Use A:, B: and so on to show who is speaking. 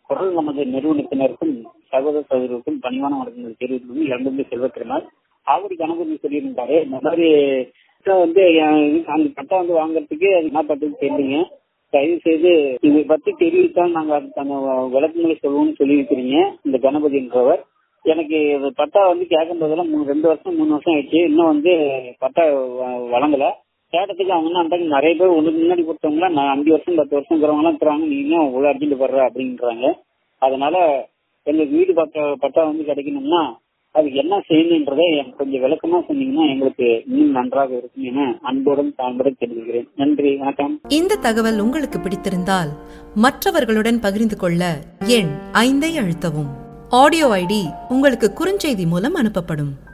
A: குரல் நமது நிறுவனத்தினருக்கும் சகோதர சகோதரருக்கும் பணிவான வணக்கங்கள் தெரிவித்து இறந்து செல்வத்திருந்தால் ஆவடி கணபதி சொல்லியிருந்தாரு இந்த மாதிரி பட்டா வந்து என் அந்த பட்டா வந்து வாங்குறதுக்கு அது என்ன பண்றது தெரியலீங்க தயவு செய்து இதை பத்தி தெரிவித்தால் நாங்க அதுக்கான விளக்கங்களை சொல்லுவோம்னு சொல்லியிருக்கிறீங்க இந்த கணபதி என்றவர் எனக்கு இது பட்டா வந்து கேட்கறதெல்லாம் மூணு ரெண்டு வருஷம் மூணு வருஷம் ஆயிடுச்சு இன்னும் வந்து பட்டா வ- வழங்கல கேட்டதுக்கு அவங்க என்ன பண்றாங்க, நிறைய பேர் ஒண்ணுக்கு முன்னாடி கொடுத்தவங்க நான் அஞ்சு வருஷம் பத்து வருஷம் இருக்கிறவங்க எல்லாம் இருக்கிறாங்க நீ இன்னும் இவ்வளவு அர்ஜென்ட் படுற அப்படின்றாங்க அதனால எங்களுக்கு வீடு பட்டா பட்டா வந்து கிடைக்கணும்னா அதுக்கு என்ன செய்யணுன்றதை எனக்கு கொஞ்சம் விளக்கமா சொன்னீங்கன்னா எங்களுக்கு இன்னும் நன்றாக இருக்கும் என அன்புடன் தாழ்வுடன் தெரிவிக்கிறேன் நன்றி வணக்கம்
B: இந்த தகவல் உங்களுக்கு பிடித்திருந்தால் மற்றவர்களுடன் பகிர்ந்து கொள்ள எண் ஐந்தை அழுத்தவும் ஆடியோ ஐடி உங்களுக்கு குறுஞ்செய்தி மூலம் அனுப்பப்படும்